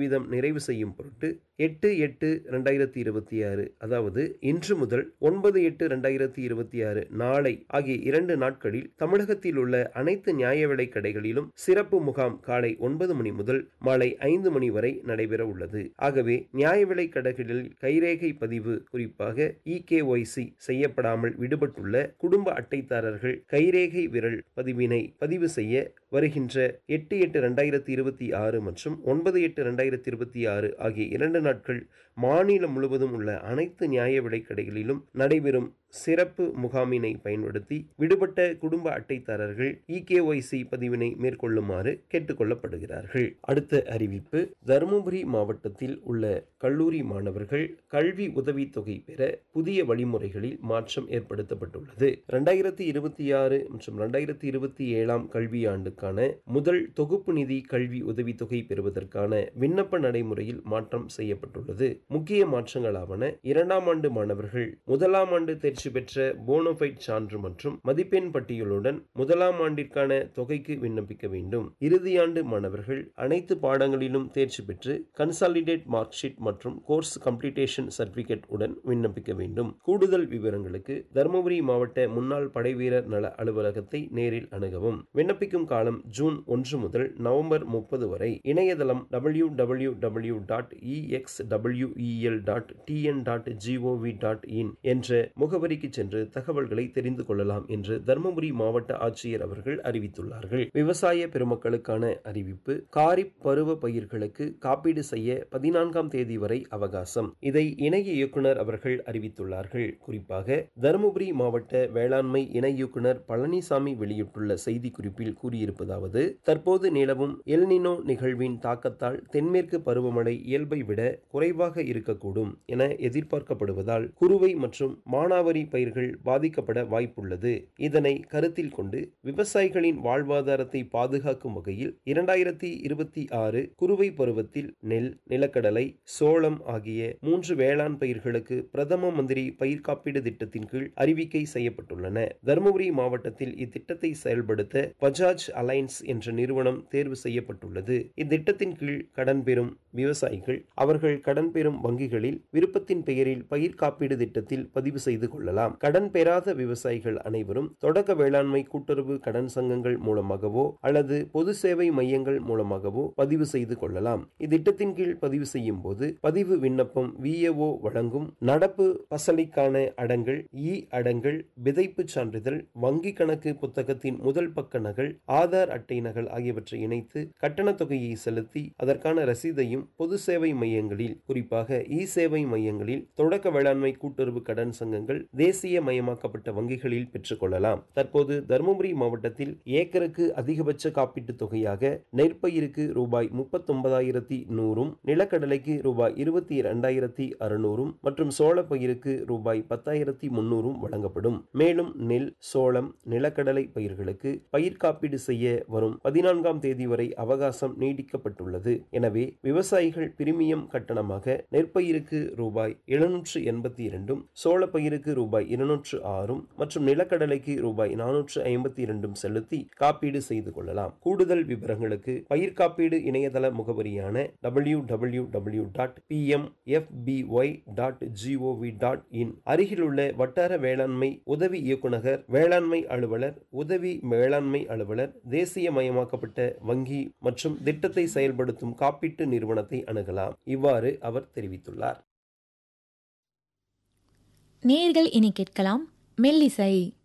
வீதம் நிறைவு செய்யும் பொருட்டு எட்டு எட்டு ரெண்டாயிரத்தி இருபத்தி ஆறு அதாவது இன்று முதல் ஒன்பது எட்டு ரெண்டாயிரத்தி இருபத்தி ஆறு நாளை ஆகிய இரண்டு நாட்களில் தமிழகத்தில் உள்ள அனைத்து நியாய விலை கடைகளிலும் சிறப்பு முகாம் காலை ஒன்பது மணி முதல் மாலை ஐந்து மணி வரை நடைபெற உள்ளது ஆகவே நியாய விலை கடைகளில் கைரேகை பதிவு குறிப்பாக இகேஒய்சி செய்யப்படாமல் விடுபட்டுள்ள குடும்ப அட்டைதாரர்கள் கைரேகை விரல் பதிவினை பதிவு செய்ய வருகின்ற எட்டு எட்டு ரெண்டாயிரத்தி இருபத்தி ஆறு மற்றும் ஒன்பது எட்டு ரெண்டாயிரத்தி இருபத்தி ஆறு ஆகிய இரண்டு நாட்கள் மாநிலம் முழுவதும் உள்ள அனைத்து நியாய விலை கடைகளிலும் நடைபெறும் சிறப்பு முகாமினை பயன்படுத்தி விடுபட்ட குடும்ப அட்டைதாரர்கள் இகேஒய்சி பதிவினை மேற்கொள்ளுமாறு கேட்டுக்கொள்ளப்படுகிறார்கள் அடுத்த அறிவிப்பு தருமபுரி மாவட்டத்தில் உள்ள கல்லூரி மாணவர்கள் கல்வி உதவித்தொகை பெற புதிய வழிமுறைகளில் மாற்றம் ஏற்படுத்தப்பட்டுள்ளது இரண்டாயிரத்தி இருபத்தி ஆறு மற்றும் இரண்டாயிரத்தி இருபத்தி ஏழாம் கல்வியாண்டுக்கான முதல் தொகுப்பு நிதி கல்வி உதவித்தொகை பெறுவதற்கான விண்ணப்ப நடைமுறையில் மாற்றம் செய்யப்பட்டுள்ளது முக்கிய மாற்றங்களாவன இரண்டாம் ஆண்டு மாணவர்கள் முதலாம் ஆண்டு தேர்ச்சி பெற்ற போனோபைட் சான்று மற்றும் மதிப்பெண் பட்டியலுடன் முதலாம் ஆண்டிற்கான தொகைக்கு விண்ணப்பிக்க வேண்டும் இறுதியாண்டு மாணவர்கள் அனைத்து பாடங்களிலும் தேர்ச்சி பெற்று கன்சாலிடேட் மார்க் ஷீட் மற்றும் கோர்ஸ் கம்ப்ளீட்டேஷன் சர்டிபிகேட் உடன் விண்ணப்பிக்க வேண்டும் கூடுதல் விவரங்களுக்கு தருமபுரி மாவட்ட முன்னாள் படைவீரர் நல அலுவலகத்தை நேரில் அணுகவும் விண்ணப்பிக்கும் காலம் ஜூன் ஒன்று முதல் நவம்பர் முப்பது வரை இணையதளம் W W W dot EX WEL dot TN dot GOV dot in என்ற முகவரிக்கு சென்று தகவல்களை தெரிந்து கொள்ளலாம் என்று தருமபுரி மாவட்ட ஆட்சியர் அவர்கள் அறிவித்துள்ளார்கள் விவசாய பெருமக்களுக்கான அறிவிப்பு காரிப் பருவ பயிர்களுக்கு காப்பீடு செய்ய பதினான்காம் தேதி வரை அவகாசம் இதை இணை இயக்குனர் அவர்கள் அறிவித்துள்ளார்கள் குறிப்பாக தருமபுரி மாவட்ட வேளாண்மை இணை இயக்குனர் பழனிசாமி வெளியிட்டுள்ள செய்திக்குறிப்பில் கூறியிருப்பதாவது தற்போது நிலவும் எல்னினோ நிகழ்வின் தாக்கத்தால் தென்மேற்கு பருவமழை இயல்பை விட குறைவாக இருக்கக்கூடும் என எதிர்பார்க்கப்படுவதால் குறுவை மற்றும் மானாவரி பயிர்கள் பாதிக்கப்பட வாய்ப்புள்ளது இதனை கருத்தில் கொண்டு விவசாயிகளின் வாழ்வாதாரத்தை பாதுகாக்கும் வகையில் இரண்டாயிரத்தி இருபத்தி ஆறு குறுவை பருவத்தில் நெல் நிலக்கடலை சோளம் ஆகிய மூன்று வேளாண் பயிர்களுக்கு பிரதம மந்திரி பயிர் காப்பீடு திட்டத்தின் கீழ் அறிவிக்கை செய்யப்பட்டுள்ளன தருமபுரி மாவட்டத்தில் இத்திட்டத்தை செயல்படுத்த பஜாஜ் அலைன்ஸ் என்ற நிறுவனம் தேர்வு செய்யப்பட்டுள்ளது இத்திட்டத்தின் கீழ் கடன் பெறும் விவசாயிகள் அவர்கள் கடன் பெறும் வங்கிகளில் விருப்பத்தின் பெயரில் பயிர் காப்பீடு திட்டத்தில் பதிவு செய்து கொள்ளலாம் கடன் பெறாத விவசாயிகள் அனைவரும் தொடக்க வேளாண்மை கூட்டுறவு கடன் சங்கங்கள் மூலமாகவோ அல்லது பொது சேவை மையங்கள் மூலமாகவோ பதிவு செய்து கொள்ளலாம் இத்திட்டத்தின் கீழ் பதிவு செய்யும் போது பதிவு விண்ணப்பம் விஏஓ வழங்கும் நடப்பு பசலிக்கான அடங்கள் இ அடங்கள் விதைப்பு சான்றிதழ் வங்கி கணக்கு புத்தகத்தின் முதல் பக்க நகல் ஆதார் அட்டை நகல் ஆகியவற்றை இணைத்து கட்டணத் தொகையை செலுத்தி அதற்கான ரசீதையும் பொது சேவை மையங்களில் குறிப்பாக இ சேவை மையங்களில் தொடக்க வேளாண்மை கூட்டுறவு கடன் சங்கங்கள் தேசிய மயமாக்கப்பட்ட வங்கிகளில் பெற்றுக்கொள்ளலாம் தற்போது தருமபுரி மாவட்டத்தில் ஏக்கருக்கு அதிகபட்ச காப்பீட்டுத் தொகையாக நெற்பயிருக்கு ரூபாய் முப்பத்தொன்பதாயிரத்தி நூறும் நிலக்கடலைக்கு ரூபாய் இருபத்தி இரண்டாயிரத்தி அறுநூறும் மற்றும் சோள பயிருக்கு ரூபாய் பத்தாயிரத்தி முன்னூறும் வழங்கப்படும் மேலும் நெல் சோளம் நிலக்கடலை பயிர்களுக்கு பயிர் காப்பீடு செய்ய வரும் பதினான்காம் தேதி வரை அவகாசம் நீடிக்கப்பட்டுள்ளது எனவே விவசாயிகள் பிரிமியம் கட்டணமாக நெற்பயிருக்கு ரூபாய் எழுநூற்று எண்பத்தி இரண்டும் சோள பயிருக்கு ரூபாய் இருநூற்று ஆறும் மற்றும் நிலக்கடலைக்கு ரூபாய் நானூற்று ஐம்பத்தி இரண்டும் செலுத்தி காப்பீடு செய்து கொள்ளலாம் கூடுதல் விவரங்களுக்கு பயிர் காப்பீடு இணையதள முகவரியான W W W dot P M FBY dot GOV dot in அருகிலுள்ள வட்டார வேளாண்மை உதவி இயக்குநகர் வேளாண்மை அலுவலர் உதவி வேளாண்மை அலுவலர் தேசியமயமாக்கப்பட்ட வங்கி மற்றும் திட்டத்தை செயல்படுத்தும் காப்பீட்டு நிறுவனத்தை அணுகலாம் இவ்வாறு அவர் தெரிவித்துள்ளார் நேர்கள் இனி கேட்கலாம் மெல்லிசை